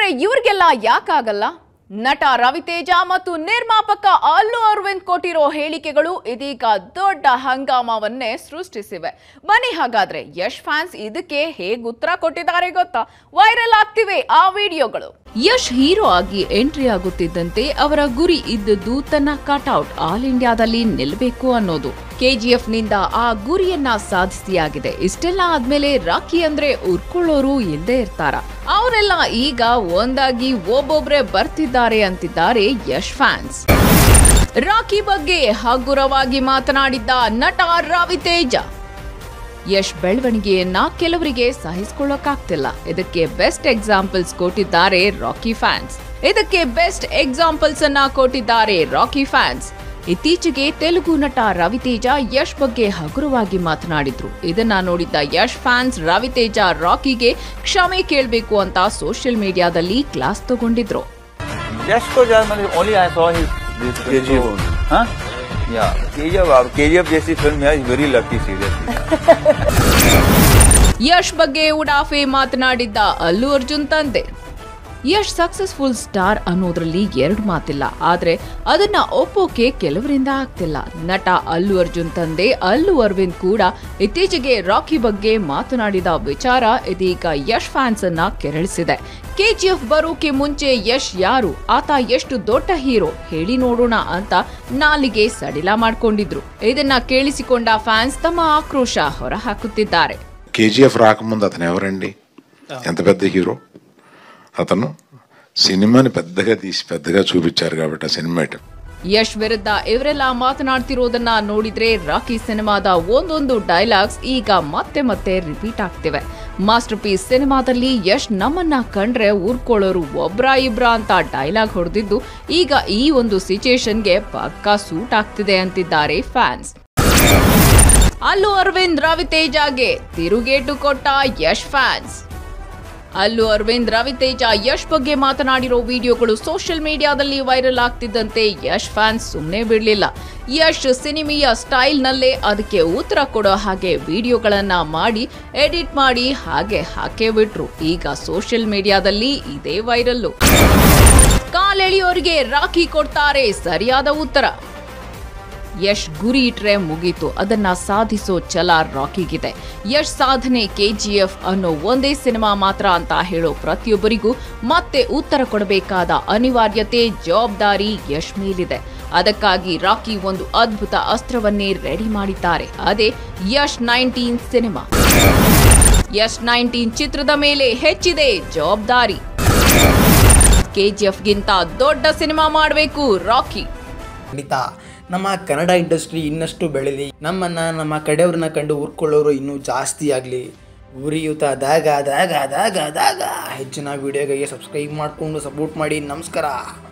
ಇವ್ರಿಗೆಲ್ಲ ಯಾಕಾಗಲ್ಲ ನಟ ರವಿತೇಜ ಮತ್ತು ನಿರ್ಮಾಪಕ ಅಲ್ಲು ಅರವಿಂದ್ ಕೊಟ್ಟಿರೋ ಹೇಳಿಕೆಗಳು ಇದೀಗ ದೊಡ್ಡ ಹಂಗಾಮವನ್ನೇ ಸೃಷ್ಟಿಸಿವೆ ಬನ್ನಿ ಹಾಗಾದ್ರೆ ಯಶ್ ಫ್ಯಾನ್ಸ್ ಇದಕ್ಕೆ ಹೇಗೆ ಉತ್ತರ ಕೊಟ್ಟಿದ್ದಾರೆ ಗೊತ್ತಾ ವೈರಲ್ ಆಗ್ತಿವೆ ಆ ವಿಡಿಯೋಗಳು ಯಶ್ ಹೀರೋ ಆಗಿ ಎಂಟ್ರಿ ಆಗುತ್ತಿದ್ದಂತೆ ಅವರ ಗುರಿ ಇದ್ದದ್ದು ತನ್ನ ಕಟ್ಔಟ್ ಆಲ್ ಇಂಡಿಯಾದಲ್ಲಿ ನಿಲ್ಲಬೇಕು ಅನ್ನೋದು ಕೆಜಿಎಫ್ ನಿಂದ ಆ ಗುರಿಯನ್ನ ಸಾಧಿಸಿಯಾಗಿದೆ ಇಷ್ಟೆಲ್ಲ ಆದ್ಮೇಲೆ ರಾಖಿ ಅಂದ್ರೆ ಉರ್ಕೊಳ್ಳೋರು ಇಲ್ಲದೆ ಇರ್ತಾರ ಅವರೆಲ್ಲ ಈಗ ಒಂದಾಗಿ ಒಬ್ಬೊಬ್ರೆ ಬರ್ತಿದ್ದಾರೆ ಅಂತಿದ್ದಾರೆ ಯಶ್ ಫ್ಯಾನ್ಸ್ ರಾಖಿ ಬಗ್ಗೆ ಹಗುರವಾಗಿ ಮಾತನಾಡಿದ್ದ ನಟ ರವಿತೇಜ ಯಶ್ ಬೆಳವಣಿಗೆಯನ್ನ ಕೆಲವರಿಗೆ ಸಹಿಸಿಕೊಳ್ಳಕ್ಕಾಗ್ತಿಲ್ಲ ಇದಕ್ಕೆ ಬೆಸ್ಟ್ ಎಕ್ಸಾಂಪಲ್ಸ್ ಕೊಟ್ಟಿದ್ದಾರೆ ರಾಕಿ ಫ್ಯಾನ್ಸ್ ಇದಕ್ಕೆ ಬೆಸ್ಟ್ ಎಕ್ಸಾಂಪಲ್ಸ್ ಅನ್ನ ಕೊಟ್ಟಿದ್ದಾರೆ ರಾಕಿ ಫ್ಯಾನ್ಸ್ ಇತ್ತೀಚೆಗೆ ತೆಲುಗು ನಟ ರವಿತೇಜ ಯಶ್ ಬಗ್ಗೆ ಹಗುರವಾಗಿ ಮಾತನಾಡಿದ್ರು ಇದನ್ನ ನೋಡಿದ್ದ ಯಶ್ ಫ್ಯಾನ್ಸ್ ರವಿತೇಜ ರಾಕಿಗೆ ಕ್ಷಮೆ ಕೇಳಬೇಕು ಅಂತ ಸೋಷಿಯಲ್ ಮೀಡಿಯಾದಲ್ಲಿ ಕ್ಲಾಸ್ ತಗೊಂಡಿದ್ರು Just को ज्यादा मतलब only I saw his this KGF only. हाँ yeah KGF और KGF जैसी फिल्म है वेरी लकी सीरियसली ಯಶ್ ಬಗ್ಗೆ ಉಡಾಫೆ ಮಾತನಾಡಿದ್ದ ಅಲ್ಲು ಅರ್ಜುನ್ ತಂದೆ ಯಶ್ ಸಕ್ಸಸ್ಫುಲ್ ಸ್ಟಾರ್ ಅನ್ನೋದ್ರಲ್ಲಿ ಎರಡು ಮಾತಿಲ್ಲ ಆದ್ರೆ ಅದನ್ನ ಒಪ್ಪೋಕೆ ಕೆಲವರಿಂದ ಆಗ್ತಿಲ್ಲ ನಟ ಅಲ್ಲು ಅರ್ಜುನ್ ತಂದೆ ಅಲ್ಲು ಅರವಿಂದ್ ಕೂಡ ಇತ್ತೀಚೆಗೆ ರಾಕಿ ಬಗ್ಗೆ ಮಾತನಾಡಿದ ವಿಚಾರ ಇದೀಗ ಯಶ್ ಫ್ಯಾನ್ಸ್ ಅನ್ನ ಕೆರಳಿಸಿದೆ ಕೆಜಿಎಫ್ ಬರೋಕೆ ಮುಂಚೆ ಯಶ್ ಯಾರು ಆತ ಎಷ್ಟು ದೊಡ್ಡ ಹೀರೋ ಹೇಳಿ ನೋಡೋಣ ಅಂತ ನಾಲಿಗೆ ಸಡಿಲ ಮಾಡ್ಕೊಂಡಿದ್ರು ಇದನ್ನ ಕೇಳಿಸಿಕೊಂಡ ಫ್ಯಾನ್ಸ್ ತಮ್ಮ ಆಕ್ರೋಶ ಹೊರಹಾಕುತ್ತಿದ್ದಾರೆ కేజీఎఫ్ రాకముందు అతను ఎవరండి ఎంత పెద్ద హీరో అతను సినిమాని పెద్దగా తీసి పెద్దగా చూపించారు కాబట్టి ఆ సినిమా ಯಶ್ ವಿರುದ್ಧ ಇವರೆಲ್ಲ ಮಾತನಾಡ್ತಿರೋದನ್ನ ನೋಡಿದ್ರೆ ರಾಕಿ ಸಿನಿಮಾದ ಒಂದೊಂದು ಡೈಲಾಗ್ಸ್ ಈಗ ಮತ್ತೆ ಮತ್ತೆ ರಿಪೀಟ್ ಆಗ್ತಿವೆ ಮಾಸ್ಟರ್ ಪೀಸ್ ಸಿನಿಮಾದಲ್ಲಿ ಯಶ್ ನಮ್ಮನ್ನ ಕಂಡ್ರೆ ಊರ್ಕೊಳ್ಳೋರು ಒಬ್ರ ಇಬ್ರ ಅಂತ ಡೈಲಾಗ್ ಹೊಡೆದಿದ್ದು ಈಗ ಈ ಒಂದು ಸಿಚುಯೇಷನ್ಗೆ ಪಕ್ಕಾ ಸೂಟ್ ಆಗ್ತಿದೆ ಅಂತಿದ್ದಾರೆ ಫ್ಯಾನ್ಸ್ ಅಲ್ಲು ಅರವಿಂದ್ ರವಿತೇಜಗೆ ತಿರುಗೇಟು ಕೊಟ್ಟ ಯಶ್ ಫ್ಯಾನ್ಸ್ ಅಲ್ಲು ಅರವಿಂದ್ ರವಿತೇಜ ಯಶ್ ಬಗ್ಗೆ ಮಾತನಾಡಿರೋ ವಿಡಿಯೋಗಳು ಸೋಷಿಯಲ್ ಮೀಡಿಯಾದಲ್ಲಿ ವೈರಲ್ ಆಗ್ತಿದ್ದಂತೆ ಯಶ್ ಫ್ಯಾನ್ಸ್ ಸುಮ್ಮನೆ ಬಿಡಲಿಲ್ಲ ಯಶ್ ಸಿನಿಮೆಯ ಸ್ಟೈಲ್ನಲ್ಲೇ ಅದಕ್ಕೆ ಉತ್ತರ ಕೊಡೋ ಹಾಗೆ ವಿಡಿಯೋಗಳನ್ನ ಮಾಡಿ ಎಡಿಟ್ ಮಾಡಿ ಹಾಗೆ ಹಾಕೇ ಬಿಟ್ರು ಈಗ ಸೋಷಿಯಲ್ ಮೀಡಿಯಾದಲ್ಲಿ ಇದೇ ವೈರಲ್ಲು ಕಾಲೆಳೆಯೋರಿಗೆ ರಾಖಿ ಕೊಡ್ತಾರೆ ಸರಿಯಾದ ಉತ್ತರ ಯಶ್ ಗುರಿ ಇಟ್ರೆ ಮುಗೀತು ಅದನ್ನ ಸಾಧಿಸೋ ಛಲ ರಾಕಿಗಿದೆ ಯಶ್ ಸಾಧನೆ ಕೆಜಿಎಫ್ ಅನ್ನೋ ಒಂದೇ ಸಿನಿಮಾ ಮಾತ್ರ ಅಂತ ಹೇಳೋ ಪ್ರತಿಯೊಬ್ಬರಿಗೂ ಮತ್ತೆ ಉತ್ತರ ಕೊಡಬೇಕಾದ ಅನಿವಾರ್ಯತೆ ಜವಾಬ್ದಾರಿ ಯಶ್ ಮೇಲಿದೆ ಅದಕ್ಕಾಗಿ ರಾಕಿ ಒಂದು ಅದ್ಭುತ ಅಸ್ತ್ರವನ್ನೇ ರೆಡಿ ಮಾಡಿದ್ದಾರೆ ಅದೇ Yash nineteen cinema Yash nineteen ಚಿತ್ರದ ಮೇಲೆ ಹೆಚ್ಚಿದೆ ಜವಾಬ್ದಾರಿ ಕೆಜಿಎಫ್ಗಿಂತ ದೊಡ್ಡ ಸಿನಿಮಾ ಮಾಡಬೇಕು ರಾಕಿ ಖಂಡಿತ ನಮ್ಮ ಕನ್ನಡ ಇಂಡಸ್ಟ್ರಿ ಇನ್ನಷ್ಟು ಬೆಳೀಲಿ ನಮ್ಮನ್ನು ನಮ್ಮ ಕಡೆಯವ್ರನ್ನ ಕಂಡು ಹುರ್ಕೊಳ್ಳೋರು ಇನ್ನೂ ಜಾಸ್ತಿ ಆಗಲಿ ಉರಿಯುತ ದಾಗ ದಾಗ ದಾಗ ದಾಗ ಹೆಚ್ಚಿನ ವಿಡಿಯೋಗಳಿಗೆ ಸಬ್ಸ್ಕ್ರೈಬ್ ಮಾಡಿಕೊಂಡು ಸಪೋರ್ಟ್ ಮಾಡಿ ನಮಸ್ಕಾರ